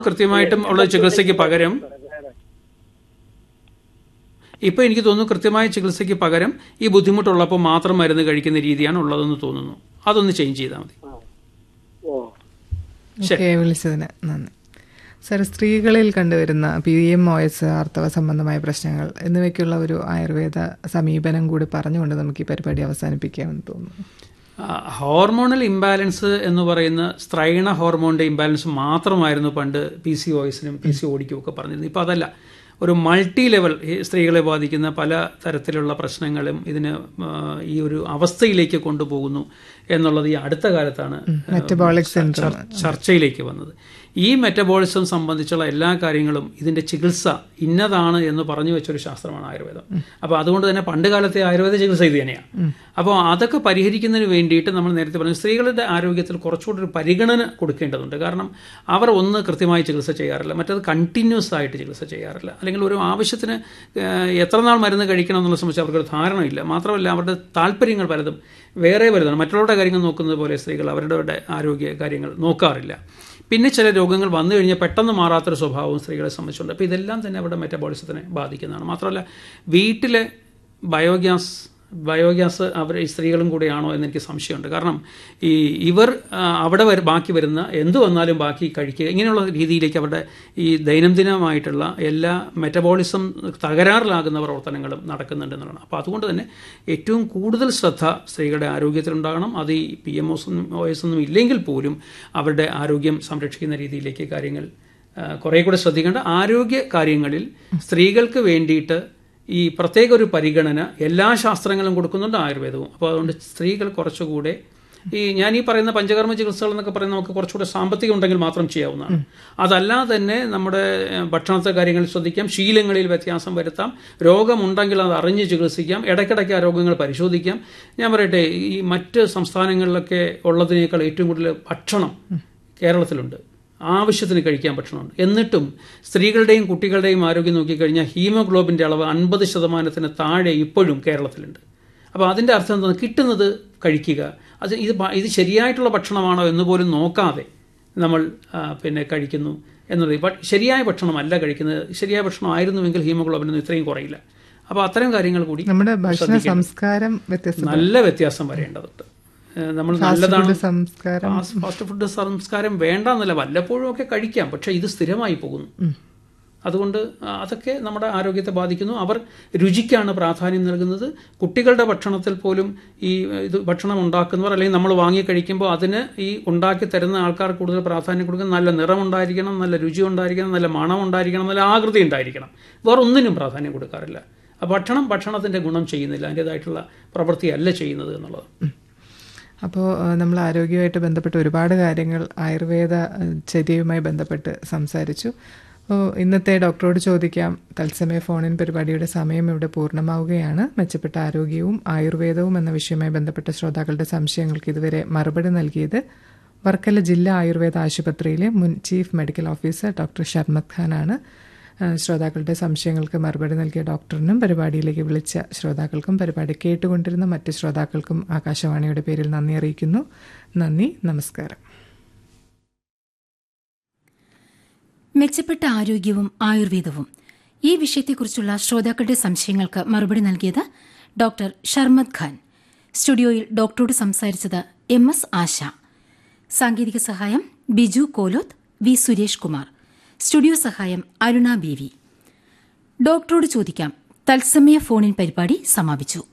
കൃത്യമായിട്ടും ഉള്ള ചികിത്സയ്ക്ക് പകരം ഇപ്പൊ എനിക്ക് തോന്നുന്നു കൃത്യമായ ചികിത്സയ്ക്ക് പകരം ഈ ബുദ്ധിമുട്ടുള്ളപ്പോൾ മാത്രം മരുന്ന് കഴിക്കുന്ന രീതിയാണ് ഉള്ളതെന്ന് തോന്നുന്നു അതൊന്ന് ചേഞ്ച് ചെയ്താൽ മതി ഓ ഓക്കെ വിളിച്ചതിന് നന്ദി സർ സ്ത്രീകളിൽ കണ്ടുവരുന്ന പി എം ഒ എസ് ആർത്തവ സംബന്ധമായ പ്രശ്നങ്ങൾ എന്നിവയ്ക്കുള്ള ഒരു ആയുർവേദ സമീപനം കൂടി പറഞ്ഞുകൊണ്ട് നമുക്ക് ഈ പരിപാടി അവസാനിപ്പിക്കാമെന്ന് തോന്നുന്നു ആ, ഹോർമോണൽ ഇംബാലൻസ് എന്ന് പറയുന്ന സ്ത്രൈണ ഹോർമോണിന്റെ ഇംബാലൻസ് മാത്രമായിരുന്നു പണ്ട് പി സി ഒയസിനും പി സി ഒടിക്കും ഒക്കെ പറഞ്ഞിരുന്നത് ഇപ്പം അതല്ല ഒരു മൾട്ടി ലെവൽ ഈ സ്ത്രീകളെ ബാധിക്കുന്ന പല തരത്തിലുള്ള പ്രശ്നങ്ങളും ഇതിന് ആ, ഈ ഒരു അവസ്ഥയിലേക്ക് കൊണ്ടുപോകുന്നു എന്നുള്ളത് ഈ അടുത്ത കാലത്താണ് മെറ്റബോളിക് സിൻഡ്രോം ചർ- ചർച്ചയിലേക്ക് വന്നത് ഈ മെറ്റബോളിസം സംബന്ധിച്ചുള്ള എല്ലാ കാര്യങ്ങളും ഇതിന്റെ ചികിത്സ ഇന്നതാണ് എന്ന് പറഞ്ഞു വെച്ചൊരു ശാസ്ത്രമാണ് ആയുർവേദം അപ്പോൾ അതുകൊണ്ട് തന്നെ പണ്ട് കാലത്തെ ആയുർവേദ ചികിത്സ ഇത് തന്നെയാണ് അപ്പോൾ അതൊക്കെ പരിഹരിക്കുന്നതിന് വേണ്ടിയിട്ട് നമ്മൾ നേരത്തെ പറഞ്ഞു സ്ത്രീകളുടെ ആരോഗ്യത്തിൽ കുറച്ചുകൂടി ഒരു പരിഗണന കൊടുക്കേണ്ടതുണ്ട് കാരണം അവർ ഒന്ന് കൃത്യമായി ചികിത്സ ചെയ്യാറില്ല മറ്റത് കണ്ടിന്യൂസ് ആയിട്ട് ചികിത്സ ചെയ്യാറില്ല അല്ലെങ്കിൽ ഒരു ആവശ്യത്തിന് ഏഹ്, എത്ര നാൾ മരുന്ന് കഴിക്കണം എന്നുള്ളത് സംബന്ധിച്ച് അവർക്കൊരു ധാരണയില്ല മാത്രമല്ല അവരുടെ താല്പര്യങ്ങൾ പലതും വേറെ പലതാണ് മറ്റുള്ളവരുടെ കാര്യങ്ങൾ നോക്കുന്നത് പോലെ സ്ത്രീകൾ അവരുടെ ആരോഗ്യ കാര്യങ്ങൾ നോക്കാറില്ല പിന്നെ ചില രോഗങ്ങൾ വന്നു കഴിഞ്ഞാൽ പെട്ടെന്ന് മാറാത്തൊരു സ്വഭാവവും സ്ത്രീകളെ സംബന്ധിച്ചുണ്ട് അപ്പോൾ ഇതെല്ലാം തന്നെ അവരുടെ മെറ്റബോളിസത്തിനെ ബാധിക്കുന്നതാണ് മാത്രമല്ല വീട്ടിലെ ബയോഗ്യാസ് ബയോഗ്യാസ് അവർ ഈ സ്ത്രീകളും കൂടെയാണോ എന്ന് എനിക്ക് സംശയമുണ്ട് കാരണം ഈ ഇവർ ആ, അവിടെ വര ബാക്കി വരുന്ന എന്ത് വന്നാലും ബാക്കി കഴിക്കുക ഇങ്ങനെയുള്ള രീതിയിലേക്ക് അവരുടെ ഈ ദൈനംദിനമായിട്ടുള്ള എല്ലാ മെറ്റബോളിസം തകരാറിലാകുന്ന പ്രവർത്തനങ്ങളും നടക്കുന്നുണ്ട് എന്നുള്ളതാണ് അപ്പോൾ അതുകൊണ്ട് തന്നെ ഏറ്റവും കൂടുതൽ ശ്രദ്ധ സ്ത്രീകളുടെ ആരോഗ്യത്തിലുണ്ടാകണം അത് ഈ പി എം ഒസ് ഒ എസ് ഒന്നും ഇല്ലെങ്കിൽ പോലും അവരുടെ ആരോഗ്യം സംരക്ഷിക്കുന്ന രീതിയിലേക്ക് കാര്യങ്ങൾ ആ, കുറേ കൂടെ ശ്രദ്ധിക്കേണ്ട ആരോഗ്യ കാര്യങ്ങളിൽ സ്ത്രീകൾക്ക് വേണ്ടിയിട്ട് ഈ പ്രത്യേക ഒരു പരിഗണന എല്ലാ ശാസ്ത്രങ്ങളും കൊടുക്കുന്നുണ്ട് ആയുർവേദവും അപ്പോൾ അതുകൊണ്ട് സ്ത്രീകൾ കുറച്ചുകൂടെ ഈ ഞാൻ ഈ പറയുന്ന പഞ്ചകർമ്മ ചികിത്സകൾ എന്നൊക്കെ പറയുന്നത് നമുക്ക് കുറച്ചുകൂടെ സാമ്പത്തികം ഉണ്ടെങ്കിൽ മാത്രം ചെയ്യാവുന്നതാണ് അതല്ലാതെ തന്നെ നമ്മുടെ ഏഹ്, ഭക്ഷണത്തെ കാര്യങ്ങളിൽ ശ്രദ്ധിക്കാം ശീലങ്ങളിൽ വ്യത്യാസം വരുത്താം രോഗമുണ്ടെങ്കിൽ അത് അറിഞ്ഞ് ചികിത്സിക്കാം ഇടയ്ക്കിടയ്ക്ക് ആ രോഗങ്ങൾ പരിശോധിക്കാം ഞാൻ പറയട്ടെ ഈ മറ്റ് സംസ്ഥാനങ്ങളിലൊക്കെ ഉള്ളതിനേക്കാൾ ഏറ്റവും കൂടുതൽ ഭക്ഷണം കേരളത്തിലുണ്ട് ആവശ്യത്തിന് കഴിക്കാൻ ഭക്ഷണമുണ്ട് എന്നിട്ടും സ്ത്രീകളുടെയും കുട്ടികളുടെയും ആരോഗ്യം നോക്കിക്കഴിഞ്ഞാൽ ഹീമോഗ്ലോബിൻ്റെ അളവ് അൻപത് ശതമാനത്തിന് താഴെ ഇപ്പോഴും കേരളത്തിലുണ്ട് അപ്പോൾ അതിൻ്റെ അർത്ഥം എന്താണ് കിട്ടുന്നത് കഴിക്കുക അത് ഇത് ഭ- ഇത് ശരിയായിട്ടുള്ള ഭക്ഷണമാണോ എന്ന് പോലും നോക്കാതെ നമ്മൾ ആ, പിന്നെ കഴിക്കുന്നു എന്നുള്ളത് ബട്ട് ശരിയായ ഭക്ഷണമല്ല കഴിക്കുന്നത് ശരിയായ ഭക്ഷണമായിരുന്നുവെങ്കിൽ ഹീമോഗ്ലോബിനൊന്നും ഇത്രയും കുറയില്ല അപ്പോൾ അത്തരം കാര്യങ്ങൾ കൂടി നമ്മുടെ ഭക്ഷണ സംസ്കാരം വ്യത്യസ്ത നല്ല വ്യത്യാസം വരേണ്ടതുണ്ട് ഏഹ് നമ്മൾ നല്ലതാണ് ഫുഡ് സംസ്കാരം ഫാസ്റ്റ് ഫാസ്റ്റ് ഫുഡ് സംസ്കാരം വേണ്ട എന്നല്ല വല്ലപ്പോഴും ഒക്കെ കഴിക്കാം പക്ഷെ ഇത് സ്ഥിരമായി പോകുന്നു അതുകൊണ്ട് ആ, അതൊക്കെ നമ്മുടെ ആരോഗ്യത്തെ ബാധിക്കുന്നു അവർ രുചിക്കാണ് പ്രാധാന്യം നൽകുന്നത് കുട്ടികളുടെ ഭക്ഷണത്തിൽ പോലും ഈ ഇത് ഭക്ഷണം ഉണ്ടാക്കുന്നവർ അല്ലെങ്കിൽ നമ്മൾ വാങ്ങി കഴിക്കുമ്പോൾ അതിന് ഈ ഉണ്ടാക്കി തരുന്ന ആൾക്കാർ കൂടുതൽ പ്രാധാന്യം കൊടുക്കുന്നത് നല്ല നിറം ഉണ്ടായിരിക്കണം നല്ല രുചി ഉണ്ടായിരിക്കണം നല്ല മണം ഉണ്ടായിരിക്കണം നല്ല ആകൃതി ഉണ്ടായിരിക്കണം വേറെ ഒന്നിനും പ്രാധാന്യം കൊടുക്കാറില്ല ആ ഭക്ഷണം ഭക്ഷണത്തിന്റെ ഗുണം ചെയ്യുന്നില്ല അതിൻ്റെതായിട്ടുള്ള പ്രവൃത്തിയല്ല ചെയ്യുന്നത് എന്നുള്ളത് അപ്പോൾ നമ്മൾ ആരോഗ്യമായിട്ട് ബന്ധപ്പെട്ട് ഒരുപാട് കാര്യങ്ങൾ ആയുർവേദ ഏഹ്, ചര്യയുമായി ബന്ധപ്പെട്ട് സംസാരിച്ചു അപ്പോൾ ഇന്നത്തെ ഡോക്ടറോട് ചോദിക്കാം തത്സമയ ഫോണിൻ പരിപാടിയുടെ സമയം ഇവിടെ പൂർണ്ണമാവുകയാണ് മെച്ചപ്പെട്ട ആരോഗ്യവും ആയുർവേദവും എന്ന വിഷയവുമായി ബന്ധപ്പെട്ട ശ്രോതാക്കളുടെ സംശയങ്ങൾക്ക് ഇതുവരെ മറുപടി നൽകിയത് വർക്കല ജില്ലാ ആയുർവേദ ആശുപത്രിയിലെ മുൻ chief medical officer doctor Sharmath ഖാനാണ് ഏഹ് ശ്രോതാക്കളുടെ സംശയങ്ങൾക്ക് മറുപടി നൽകിയ ഡോക്ടറിനും പരിപാടിയിലേക്ക് വിളിച്ച ശ്രോതാക്കൾക്കും പരിപാടി കേട്ടുകൊണ്ടിരുന്ന മറ്റ് ശ്രോതാക്കൾക്കും ആകാശവാണിയുടെ പേരിൽ നന്ദി അറിയിക്കുന്നു നന്ദി നമസ്കാരം മെച്ചപ്പെട്ട ആരോഗ്യവും ആയുർവേദവും ഈ വിഷയത്തെക്കുറിച്ചുള്ള ശ്രോതാക്കളുടെ സംശയങ്ങൾക്ക് മറുപടി നൽകിയത് ഡോക്ടർ ഷർമദ് ഖാൻ സ്റ്റുഡിയോയിൽ ഡോക്ടറോട് സംസാരിച്ചത് എം എസ് ആശ സാങ്കേതിക സഹായം ബിജു കോലോത്ത് വി സുരേഷ് കുമാർ സ്റ്റുഡിയോ സഹായം അരുണ ബി വി ഡോക്ടറോട് ചോദിക്കാം തത്സമയ ഫോണിൻ പരിപാടി സമാപിച്ചു